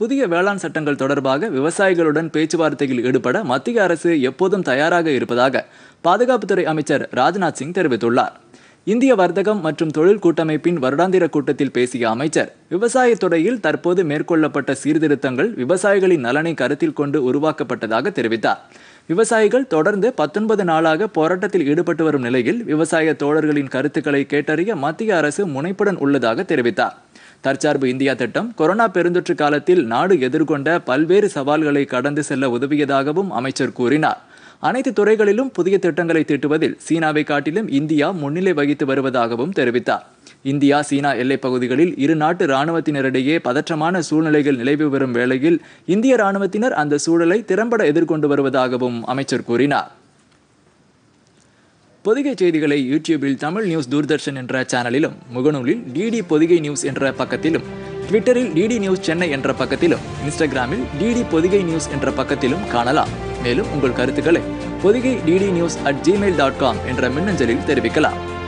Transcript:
புதிய வேளாண் சட்டங்கள் தொடர்பாக விவசாயிகளுடன் பேச்சுவார்த்தையில் ஈடுபட மத்திய அரசு எப்போதும் தயாராக இருப்பதாக பாதுகாப்புத்துறை அமைச்சர் ராஜ்நாத் சிங் தெரிவித்துள்ளார் இந்திய வர்த்தகம் மற்றும் தொழில் கூட்டமைப்பின் வருடாந்திர கூட்டத்தில் பேசிய அமைச்சர் விவசாயத் துறையில் தற்போது மேற்கொள்ளப்பட்ட சீர்திருத்தங்கள் விவசாயிகளின் நலனை கருத்தில் கொண்டு உருவாக்கப்பட்டதாக தெரிவித்தார் விவசாயிகள் தொடர்ந்து பத்தொன்பது நாளாக போராட்டத்தில் ஈடுபட்டு வரும் நிலையில் விவசாய தோழர்களின் கருத்துக்களை கேட்டறிய மத்திய அரசு முனைப்புடன் உள்ளதாக தெரிவித்தார் தற்சார்பு இந்தியா திட்டம் கொரோனா பெருந்தொற்று காலத்தில் நாடு எதிர்கொண்ட பல்வேறு சவால்களை கடந்து செல்ல உதவியதாகவும் அமைச்சர் கூறினார் அனைத்து துறைகளிலும் புதிய திட்டங்களை தீட்டுவதில் சீனாவை காட்டிலும் இந்தியா முன்னிலை வகித்து வருவதாகவும் தெரிவித்தார் இந்தியா சீனா எல்லைப் பகுதிகளில் இரு நாட்டு இராணுவத்தினரிடையே பதற்றமான சூழ்நிலைகள் நிலவி வரும் வேளையில் இந்திய இராணுவத்தினர் அந்த சூழலை திறம்பட எதிர்கொண்டு வருவதாகவும் அமைச்சர் கூறினார் பொதிகை செய்திகளை யூடியூபில் தமிழ் நியூஸ் தூர்தர்ஷன் என்ற சேனலிலும் முகநூலில் டிடி பொதிகை நியூஸ் என்ற பக்கத்திலும் ட்விட்டரில் டிடி நியூஸ் சென்னை என்ற பக்கத்திலும் இன்ஸ்டாகிராமில் டிடி பொதிகை நியூஸ் என்ற பக்கத்திலும் காணலாம் மேலும் உங்கள் கருத்துக்களை Podhigai DD news at Gmail dot com என்ற மின்னஞ்சலில் தெரிவிக்கலாம்